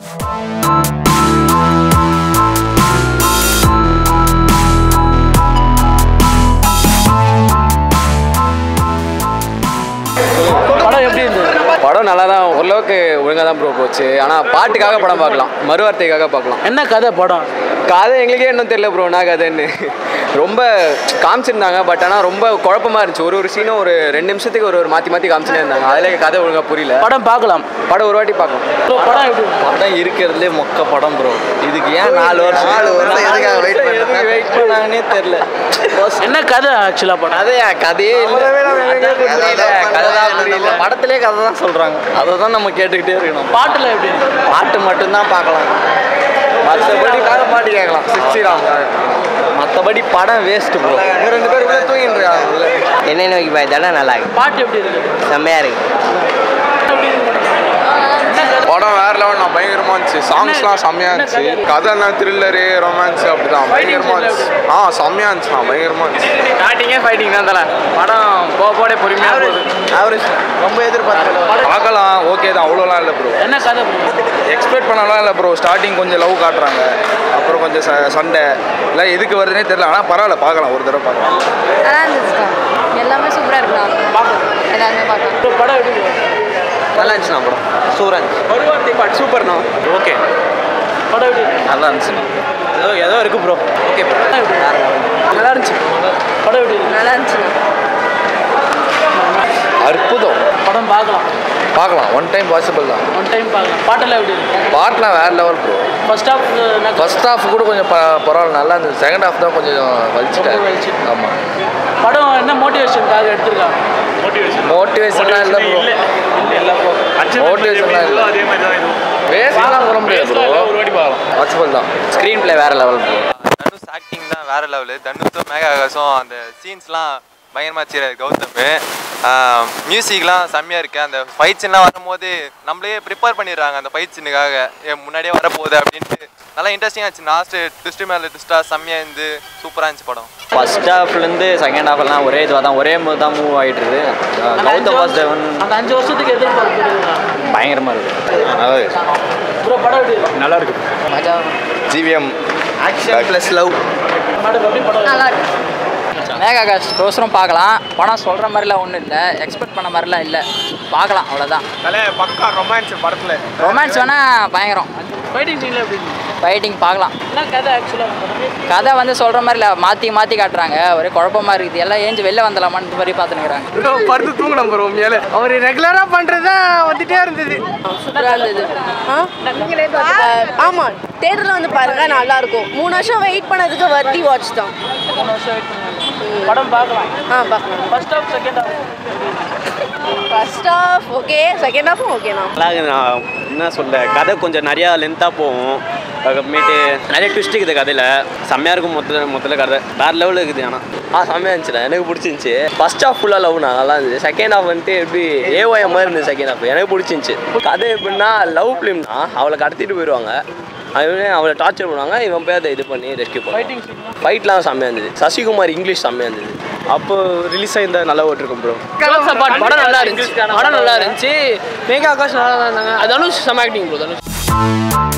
படம் எப்படி இருந்தது படம் நல்லா தான் ஓரளவுக்கு ஒழுங்காக தான் ப்ரோ போச்சு ஆனால் பாட்டுக்காக படம் பார்க்கலாம் மறுவார்த்தைக்காக பார்க்கலாம் என்ன கதை படம் கதை எங்களுக்கே இன்னும் தெரியல ப்ரோ நான் கதைன்னு ரொம்ப காமிச்சிருந்தாங்க பட் ஆனால் ரொம்ப குழப்பமா இருந்துச்சு ஒரு ஒரு சீனும் ஒரு ரெண்டு நிமிஷத்துக்கு ஒரு ஒரு மாற்றி மாற்றி காமிச்சுனே இருந்தாங்க அதில் கதை ஒழுங்காக புரியல படம் பார்க்கலாம் படம் ஒரு வாட்டி பார்க்கலாம் ப்ரோ படம் எப்படி இருந்தது? படம் இருக்கிறதுலே மொக்க படம் ப்ரோ இதுக்கு ஏன் நாலு வருஷம் நாலு வருஷம் எதுக்காக வெயிட் பண்ண வெயிட் பண்ணாங்கன்னே தெரியல என்ன கதை ஆக்சுவலாக படம் கதையா கதையே இல்லை கதை தான் புரியல படத்திலே கதை தான் சொல்றாங்க அதை தான் நம்ம கேட்டுக்கிட்டே இருக்கணும் பாட்டுல எப்படி இருந்தது? பாட்டு மட்டும்தான் பார்க்கலாம் மற்றபடி பாட்டு கேட்கலாம் சிக்ஸ்டிராம் மற்றபடி படம் வேஸ்ட் ப்ரோ ரெண்டு பேரும் கூட தூங்கிட்டு இருக்காங்க என்ன நோக்கி பார்த்தா நல்லா இருக்கு பாட்டு எப்படி இருக்கு செம்மையா இருக்கு படம் வேற லெவல் நான் பயங்கரமா இருந்துச்சு சாங்ஸ்லாம் செம்மையா இருந்துச்சு கதை என்ன த்ரில்லரு ரொமான்ஸ் அப்படிதான் பயங்கரமா இருந்துச்சு ஆ செம்மையா இருந்துச்சு நான் பயங்கரமா இருந்துச்சு ஸ்டார்டிங்கே ஃபைட்டிங் தான் தலை படம் போக போட பொறுமையாக போகுது ஆவரேஜ் ரொம்ப எதிர்பார்த்து பார்க்கலாம் ஓகே தான் அவ்வளோலாம் இல்லை ப்ரோ என்ன கதை bro? எக்ஸ்பெக்ட் பண்ணலாம் இல்லை ப்ரோ ஸ்டார்டிங் கொஞ்சம் லவ் காட்டுறாங்க அப்புறம் கொஞ்சம் ச- சண்டை இல்லை எதுக்கு வருதுன்னே தெரியல ஆனால் பரவாயில்ல பார்க்கலாம் ஒரு தடவை பார்க்கலாம் நல்லா இருந்துச்சுக்கா எல்லாமே சூப்பராக இருக்குண்ணா எல்லாருமே பார்க்கலாம் bro, படம் எப்படி bro? நல்லா இருந்துச்சுண்ணா படம் சூரன் மறுவார்த்தை பாட்டு சூப்பர்ண்ணா ஓகே படம் எப்படி இருக்கு? நல்லா இருந்துச்சுண்ணா ஏதோ ஏதோ இருக்கு ப்ரோ ஓகே ப்ரோ படம் எப்படி இருக்கு? நல்லா இருந்துச்சு படம் எப்படி இருக்கு? நல்லா இருந்துச்சுண்ணா அற்புதம் படம் பார்க்கலாம் பார்க்கலாம் ஒன் டைம் பாசிபிள் தான் ஒன் டைம் பார்க்கலாம் பாட்டெல்லாம் எப்படி இருக்கு பாட்டெலாம் வேற லெவல் ப்ரோ ஃபர்ஸ்ட் ஹாஃப் என்ன ஃபர்ஸ்ட் ஹாஃப் கூட கொஞ்சம் ப- பரவாயில்ல நல்லா இருந்துச்சு செகண்ட் ஹாஃப் தான் கொஞ்சம் வலிச்சுட்டாரு வலிச்சு. ஆமாம் படம் என்ன மோட்டிவேஷனுக்காக எடுத்திருக்காங்க மோட்டிவேஷன்லாம் இல்லை ப்ரோ மோட்டிவேஷன்லாம் இல்லை வேஸ்ட்லாம் சொல்ல முடியாது ப்ரோ பாசிபிள் தான் ஸ்க்ரீன் ப்ளே வேற லெவல் தனுஷ் ஆக்டிங் தான் வேற லெவலு தனுஷும் மேகா ஆகாஷும் அந்த சீன்ஸ்லாம் பயங்கரமாக வச்சிருக்காரு கௌதம் மியூசிக்லாம் செம்மையாக இருக்குது அந்த ஃபைட் சீன்லாம் வரும்போது நம்மளே ப்ரிப்பேர் பண்ணிடுறாங்க அந்த ஃபைட் சீனுக்காக முன்னாடியே வரப்போகுது அப்படின்ட்டு நல்லா இன்ட்ரெஸ்டிங்காக இருந்துச்சு லாஸ்ட்டு ட்விஸ்ட்டு மேலே ட்விஸ்ட்டாக செம்மையாக இருந்து சூப்பராக இருந்துச்சு படம் ஃபர்ஸ்ட் ஹாஃப்லேருந்து செகண்ட் ஹாஃப்லாம் ஒரே இதுவாக தான் ஒரே மூவ் தான் மூவ் ஆகிட்டு இருக்குது அந்த அஞ்சு கௌதம் வருஷம்- வாசுதேவன் அந்த அஞ்சு வருஷத்துக்கு எதிர்பார்ப்பு இருக்குதா? பயங்கரமாக இருக்குது bro படம் எப்படி இருக்கு? நல்லா இருக்கு ஜிவிஎம் ஆக்ஷன் ப்ளஸ் லவ் படம் எப்படி படம் நல்லா இருக்கு மேகா காஸ்ட்கோசரம் பார்க்கலாம் படம் சொல்கிற மாதிரிலாம் ஒன்றும் இல்லை எக்ஸ்பெக்ட் பண்ண மாதிரிலாம் இல்லை பார்க்கலாம் அவ்வளோதான் பக்கா ரொமான்ஸ் படத்தில் ரொமான்ஸ் வேணால் பயங்கரம் ஃபைட்டிங் சீன்ல எப்படி இருக்கு? ஃபைட்டிங் பார்க்கலாம் என்ன கதை ஆக்சுவலாக கதை வந்து சொல்கிற மாதிரி இல்லை மாற்றி மாற்றி காட்டுறாங்க ஒரே குழப்பமா இருக்குது எல்லாம் ஏஞ்சி வெளில வந்துடலாமான்னு மாதிரி பார்த்துனுக்குறாங்க படுத்து தூங்கணும் ப்ரோ உண்மையாலே அவர் ரெகுலராக பண்ணுறது தான் வந்துட்டே இருந்தது சூப்பராக இருந்தது ஆமாம் தேட்டரில் வந்து பாருங்க நல்லா இருக்கும் மூணு வருஷம் வெயிட் பண்ணதுக்கு வர்த்தி வாட்ச் தான் படம் பார்க்கலாம் ஆ பார்க்கலாம் first half second half first half okay second ஹாஃபும் ஓகேண்ணா நல்லா நான் என்ன சொல்ல கதை கொஞ்சம் நிறையா லென்த்தாக போகும் அதுக்கப்புறமேட்டு நிறைய ட்விஸ்ட் இருக்குது கதையில் செம்மையாக இருக்கும் மொத்த மொத்தத்தில் கதை வேறு லெவலில் இருக்குது ஆனால் ஆ செம்மையாக இருந்துச்சுண்ணா எனக்கு பிடிச்சிருந்துச்சி ஃபஸ்ட் ஹாஃப் ஃபுல்லாக லவ்னா நல்லா இருந்துச்சு செகண்ட் ஹாஃப் வந்துட்டு எப்படி ஏஓஎம் மாதிரி இருந்துச்சு செகண்ட் ஹாஃப் எனக்கு பிடிச்சிருந்துச்சி கதை எப்படின்னா லவ் ஃபிலிம்னா அவளை கடத்திட்டு போயிடுவாங்க அவன் அவளை டார்ச்சர் பண்ணுவாங்க இவன் போய் அதை இது பண்ணி ரெஸ்கியூ பண்ணுவான் ஃபைட்லாம் செம்மையாக இருந்தது சசிகுமார் இங்கிலீஷ் செம்மையாக இருந்தது அப்போ ரிலீஸ் ஆயிருந்தா நல்லா ஓட்டிருக்கும் ப்ரோ படம் நல்லா இருந்துச்சு படம் நல்லா இருந்துச்சு மேகா ஆகாஷ் நல்லா தான் இருந்தாங்க அது தனுஷ் செம ஆக்டிங் ப்ரோ தனுஷ்